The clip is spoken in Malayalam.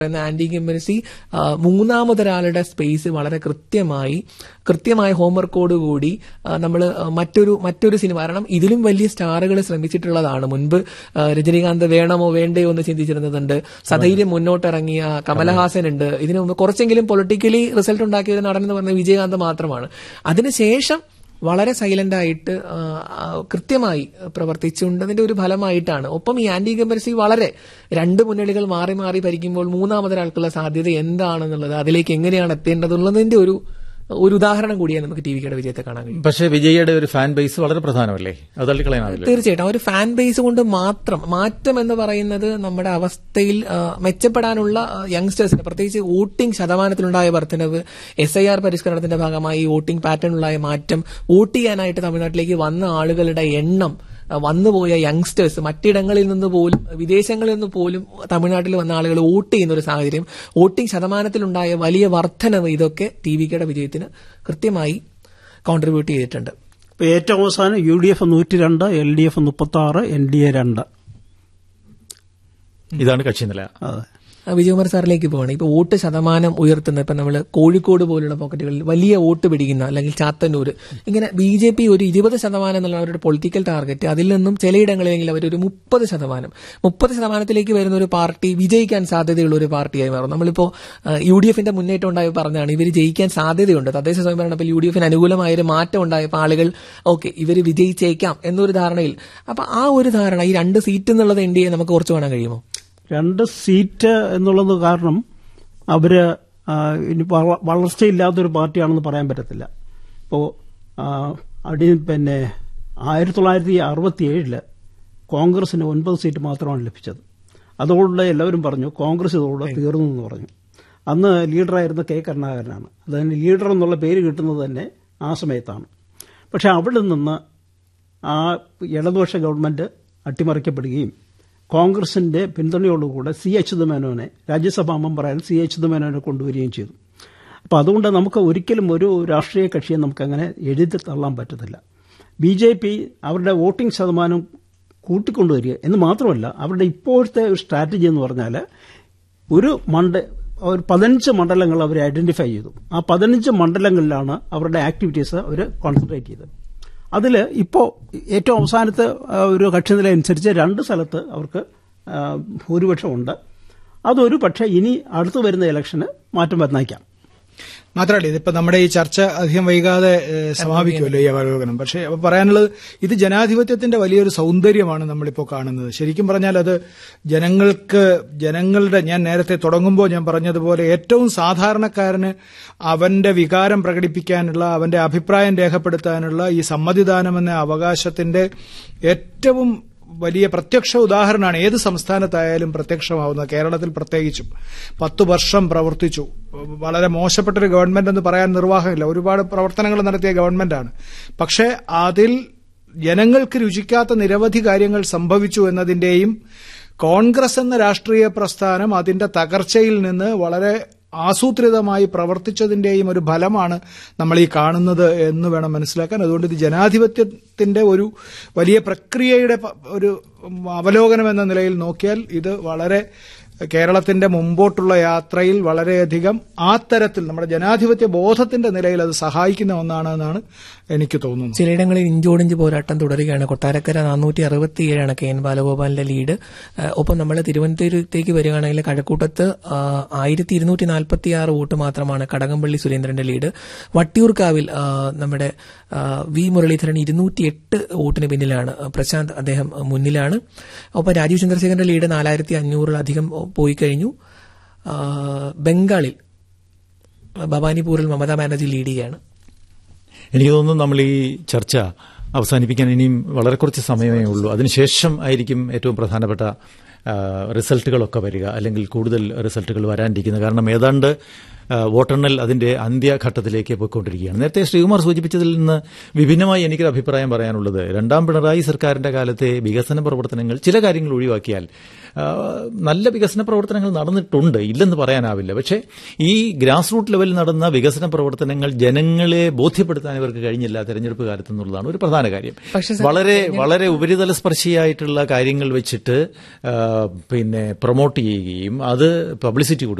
എന്ന ആന്റി ഇൻകംബൻസി മൂന്നാമതൊരാളുടെ സ്പേസ് വളരെ കൃത്യമായി കൃത്യമായ ഹോംവർക്കോട് കൂടി നമ്മൾ മറ്റൊരു മറ്റൊരു സിനിമ കാരണം ഇതിലും വലിയ സ്റ്റാറുകൾ ശ്രമിച്ചിട്ടുള്ളതാണ് മുൻപ് ആ, രജനീകാന്ത് വേണമോ വേണ്ടയോ എന്ന് ചിന്തിച്ചിരുന്നതുണ്ട് സധൈര്യം മുന്നോട്ടിറങ്ങിയ കമലഹാസൻ ഉണ്ട് ഇതിനു മുമ്പ് കുറച്ചെങ്കിലും പൊളിറ്റിക്കലി റിസൾട്ട് ഉണ്ടാക്കിയ ഒരു നടൻ എന്ന് പറഞ്ഞ വിജയകാന്ത് മാത്രമാണ് അതിനുശേഷം വളരെ സൈലന്റ് ആയിട്ട് ആ, ആ, കൃത്യമായി പ്രവർത്തിച്ചുകൊണ്ടതിന്റെ ഒരു ഫലമായിട്ടാണ് ഒപ്പം ഈ ആന്റി കമ്പൻസി വളരെ രണ്ട് മുന്നണികൾ മാറി മാറി ഭരിക്കുമ്പോൾ മൂന്നാമതൊരാൾക്കുള്ള സാധ്യത എന്താണെന്നുള്ളത് അതിലേക്ക് എങ്ങനെയാണ് എത്തേണ്ടതുള്ളതിന്റെ ഒരു ഒരു ഉദാഹരണം കൂടിയാണ് നമുക്ക് ടി വിയുടെ വിജയത്തെ കാണാൻ കഴിയും പക്ഷേ വിജയുടെ ഒരു ഫാൻ ബേസ് വളരെ പ്രധാനമല്ലേ അത് തള്ളിക്കളയാനാവില്ല തീർച്ചയായിട്ടും ആ ഒരു ഫാൻ ബേസ് കൊണ്ട് മാത്രം മാറ്റം എന്ന് പറയുന്നത് നമ്മുടെ അവസ്ഥയിൽ ആ, മെച്ചപ്പെടാനുള്ള യങ്സ്റ്റേഴ്സിന് പ്രത്യേകിച്ച് വോട്ടിംഗ് ശതമാനത്തിലുണ്ടായ വർധനവ് എസ് ഐ ആർ പരിഷ്കരണത്തിന്റെ ഭാഗമായി വോട്ടിംഗ് പാറ്റേണിലുണ്ടായ മാറ്റം വോട്ട് ചെയ്യാനായിട്ട് തമിഴ്നാട്ടിലേക്ക് വന്ന ആളുകളുടെ എണ്ണം ആ, വന്നുപോയ യങ്സ്റ്റേഴ്സ് മറ്റിടങ്ങളിൽ നിന്ന് പോലും വിദേശങ്ങളിൽ നിന്ന് പോലും തമിഴ്നാട്ടിൽ വന്ന ആളുകൾ വോട്ട് ചെയ്യുന്ന ഒരു സാഹചര്യം വോട്ടിംഗ് ശതമാനത്തിലുണ്ടായ വലിയ വർധനവ് ഇതൊക്കെ ടി വി കെയുടെ വിജയത്തിന് കൃത്യമായി കോൺട്രിബ്യൂട്ട് ചെയ്തിട്ടുണ്ട് ഇപ്പൊ ഏറ്റവും അവസാനം യു ഡി എഫ് നൂറ്റി രണ്ട് എൽ ഡി എഫ് മുപ്പത്തി ആറ് എൻ ഡി എ രണ്ട് ഇതാണ് കക്ഷിനില അതെ ആ, വിജയകുമാർ സാറിലേക്ക് പോകണം ഇപ്പൊ വോട്ട് ശതമാനം ഉയർത്തുന്ന ഇപ്പൊ നമ്മൾ കോഴിക്കോട് പോലുള്ള പോക്കറ്റുകളിൽ വലിയ വോട്ട് പിടിക്കുന്ന അല്ലെങ്കിൽ ചാത്തന്നൂർ ഇങ്ങനെ ബി ജെ പി ഒരു ഇരുപത് ശതമാനം എന്നുള്ള അവരുടെ പൊളിറ്റിക്കൽ ടാർഗറ്റ് അതിൽ നിന്നും ചിലയിടങ്ങളിലെങ്കിലും അവരൊരു മുപ്പത് ശതമാനം മുപ്പത് ശതമാനത്തിലേക്ക് വരുന്ന ഒരു പാർട്ടി വിജയിക്കാൻ സാധ്യതയുള്ള ഒരു പാർട്ടിയായി മാറും നമ്മളിപ്പോ ആ, യു ഡി എഫിന്റെ മുന്നേറ്റം ഉണ്ടായപ്പോൾ പറഞ്ഞാണ് ഇവർ ജയിക്കാൻ സാധ്യതയുണ്ട് തദ്ദേശ സ്വയംഭരണത്തിൽ യു ഡി എഫിന് അനുകൂലമായ ഒരു മാറ്റം ഉണ്ടായപ്പോൾ ആളുകൾ ഓക്കെ ഇവർ വിജയിച്ചേക്കാം എന്നൊരു ധാരണയിൽ അപ്പൊ ആ ഒരു ധാരണ ഈ രണ്ട് സീറ്റ് എന്നുള്ളത് എൻ ഡി എ നമുക്ക് കുറച്ച് കാണാൻ കഴിയുമോ രണ്ട് സീറ്റ് എന്നുള്ളത് കാരണം അവര് ആ, ഇനി വള- വളർച്ചയില്ലാത്തൊരു പാർട്ടിയാണെന്ന് പറയാൻ പറ്റത്തില്ല ഇപ്പോൾ അടി പിന്നെ ആയിരത്തി തൊള്ളായിരത്തി അറുപത്തി ഏഴില് കോൺഗ്രസിന് ഒൻപത് സീറ്റ് മാത്രമാണ് ലഭിച്ചത് അതുകൊണ്ട് എല്ലാവരും പറഞ്ഞു കോൺഗ്രസ് ഇതോടെ തീർന്നു എന്ന് പറഞ്ഞു അന്ന് ലീഡറായിരുന്ന കെ കരുണാകരനാണ് അതിന് ലീഡർ എന്നുള്ള പേര് കിട്ടുന്നത് തന്നെ ആ സമയത്താണ് പക്ഷെ അവിടെ നിന്ന് ആ ഇടതുപക്ഷ ഗവൺമെന്റ് അട്ടിമറിക്കപ്പെടുകയും കോൺഗ്രസിന്റെ പിന്തുണയോടുകൂടെ സി അച്യുതമേനോനെ രാജ്യസഭാ മെമ്പറായ സി അച്യുതമേനോനെ കൊണ്ടുവരികയും ചെയ്തു അപ്പോൾ അതുകൊണ്ട് നമുക്ക് ഒരിക്കലും ഒരു രാഷ്ട്രീയ കക്ഷിയെ നമുക്ക് അങ്ങനെ എഴുതി തള്ളാൻ പറ്റത്തില്ല ബി ജെ പി അവരുടെ വോട്ടിംഗ് ശതമാനം കൂട്ടിക്കൊണ്ടുവരിക എന്ന് മാത്രമല്ല അവരുടെ ഇപ്പോഴത്തെ ഒരു സ്ട്രാറ്റജി എന്ന് പറഞ്ഞാൽ ഒരു മണ്ഡ ഒരു പതിനഞ്ച് മണ്ഡലങ്ങൾ അവർ ഐഡന്റിഫൈ ചെയ്തു ആ പതിനഞ്ച് മണ്ഡലങ്ങളിലാണ് അവരുടെ ആക്ടിവിറ്റീസ് അവർ കോൺസെൻട്രേറ്റ് ചെയ്തത് അതിൽ ഇപ്പോൾ ഏറ്റവും അവസാനത്തെ ആ, ഒരു കക്ഷിനില അനുസരിച്ച് രണ്ട് സ്ഥലത്ത് അവർക്ക് ആ, ഭൂരിപക്ഷമുണ്ട് അതൊരു പക്ഷേ ഇനി അടുത്തു വരുന്ന ഇലക്ഷന് മാറ്റം വന്നേക്കാം മാത്രമല്ല ഇതിപ്പോ നമ്മുടെ ഈ ചർച്ച അധികം വൈകാതെ ഏഹ്, സമാപിക്കുമല്ലോ ഈ അവലോകനം പക്ഷേ അപ്പൊ പറയാനുള്ളത് ഇത് ജനാധിപത്യത്തിന്റെ വലിയൊരു സൗന്ദര്യമാണ് നമ്മളിപ്പോൾ കാണുന്നത് ശരിക്കും പറഞ്ഞാൽ അത് ജനങ്ങൾക്ക് ജനങ്ങളുടെ ഞാൻ നേരത്തെ തുടങ്ങുമ്പോൾ ഞാൻ പറഞ്ഞതുപോലെ ഏറ്റവും സാധാരണക്കാരന് അവന്റെ വികാരം പ്രകടിപ്പിക്കാനുള്ള അവന്റെ അഭിപ്രായം രേഖപ്പെടുത്താനുള്ള ഈ സമ്മതിദാനം എന്ന അവകാശത്തിന്റെ ഏറ്റവും വലിയ പ്രത്യക്ഷ ഉദാഹരണമാണ് ഏത് സംസ്ഥാനത്തായാലും പ്രത്യക്ഷമാവുന്നത് കേരളത്തിൽ പ്രത്യേകിച്ചും പത്തു വർഷം പ്രവർത്തിച്ചു വളരെ മോശപ്പെട്ടൊരു ഗവൺമെന്റ് എന്ന് പറയാൻ നിർവാഹമില്ല ഒരുപാട് പ്രവർത്തനങ്ങൾ നടത്തിയ ഗവൺമെന്റാണ് പക്ഷേ അതിൽ ജനങ്ങൾക്ക് രുചിക്കാത്ത നിരവധി കാര്യങ്ങൾ സംഭവിച്ചു എന്നതിന്റെയും കോൺഗ്രസ് എന്ന രാഷ്ട്രീയ പ്രസ്ഥാനം അതിന്റെ തകർച്ചയിൽ നിന്ന് വളരെ ആസൂത്രിതമായി പ്രവർത്തിച്ചതിന്റെയും ഒരു ഫലമാണ് നമ്മൾ ഈ കാണുന്നത് എന്ന് വേണം മനസ്സിലാക്കാൻ അതുകൊണ്ട് ഇത് ജനാധിപത്യത്തിന്റെ ഒരു വലിയ പ്രക്രിയയുടെ പ- ഒരു അവലോകനം എന്ന നിലയിൽ നോക്കിയാൽ ഇത് വളരെ കേരളത്തിന്റെ മുമ്പോട്ടുള്ള യാത്രയിൽ വളരെയധികം ആ തരത്തിൽ നമ്മുടെ ജനാധിപത്യ ബോധത്തിന്റെ നിലയിൽ അത് സഹായിക്കുന്ന ഒന്നാണെന്നാണ് എനിക്ക് തോന്നുന്നത് ചിലയിടങ്ങളിൽ ഇഞ്ചോടിഞ്ച് പോരാട്ടം തുടരുകയാണ് കൊട്ടാരക്കര നാനൂറ്റി അറുപത്തിയേഴാണ് കെ എൻ ബാലഗോപാലിന്റെ ലീഡ് ആ, ഒപ്പം നമ്മൾ തിരുവനന്തപുരത്തേക്ക് വരികയാണെങ്കിൽ കഴക്കൂട്ടത്ത് ആയിരത്തി ഇരുന്നൂറ്റി നാൽപ്പത്തി ആറ് വോട്ട് മാത്രമാണ് കടകംപള്ളി സുരേന്ദ്രന്റെ ലീഡ് വട്ടിയൂർക്കാവിൽ ആ, നമ്മുടെ ആ, വി മുരളീധരൻ ഇരുന്നൂറ്റി എട്ട് വോട്ടിന് പിന്നിലാണ് പ്രശാന്ത് അദ്ദേഹം മുന്നിലാണ് ഒപ്പം രാജീവ് ചന്ദ്രശേഖരന്റെ ലീഡ് നാലായിരത്തി അഞ്ഞൂറിലധികം പോയി കഴിഞ്ഞു ആ, ബംഗാളിൽ ഭവാനിപൂരിൽ മമതാ ബാനർജി ലീഡ് ചെയ്യാണ് എനിക്ക് തോന്നുന്നു നമ്മൾ ഈ ചർച്ച അവസാനിപ്പിക്കാൻ ഇനിയും വളരെ കുറച്ച് സമയമേ ഉള്ളൂ അതിനുശേഷം ആയിരിക്കും ഏറ്റവും പ്രധാനപ്പെട്ട ആ, റിസൾട്ടുകളൊക്കെ വരിക അല്ലെങ്കിൽ കൂടുതൽ റിസൾട്ടുകൾ വരാനിരിക്കുന്നത് കാരണം ഏതാണ്ട് ആ, വോട്ടെണ്ണൽ അതിന്റെ അന്ത്യഘട്ടത്തിലേക്ക് പോയിക്കൊണ്ടിരിക്കുകയാണ് നേരത്തെ ശ്രീകുമാർ സൂചിപ്പിച്ചതിൽ നിന്ന് വിഭിന്നമായി എനിക്കൊരു അഭിപ്രായം പറയാനുള്ളത് രണ്ടാം പിണറായി സർക്കാരിന്റെ കാലത്തെ വികസന പ്രവർത്തനങ്ങൾ ചില കാര്യങ്ങൾ ഒഴിവാക്കിയാൽ ആ, നല്ല വികസന പ്രവർത്തനങ്ങൾ നടന്നിട്ടുണ്ട് ഇല്ലെന്ന് പറയാനാവില്ല പക്ഷേ ഈ ഗ്രാസ് റൂട്ട് ലെവലിൽ നടന്ന വികസന പ്രവർത്തനങ്ങൾ ജനങ്ങളെ ബോധ്യപ്പെടുത്താൻ ഇവർക്ക് കഴിഞ്ഞില്ല തെരഞ്ഞെടുപ്പ് കാലത്ത് എന്നുള്ളതാണ് ഒരു പ്രധാന കാര്യം പക്ഷേ സർ, വളരെ വളരെ ഉപരിതല സ്പർശിയായിട്ടുള്ള കാര്യങ്ങൾ വെച്ചിട്ട് ആ, പിന്നെ പ്രൊമോട്ട് ചെയ്യുകയും അത് പബ്ലിസിറ്റി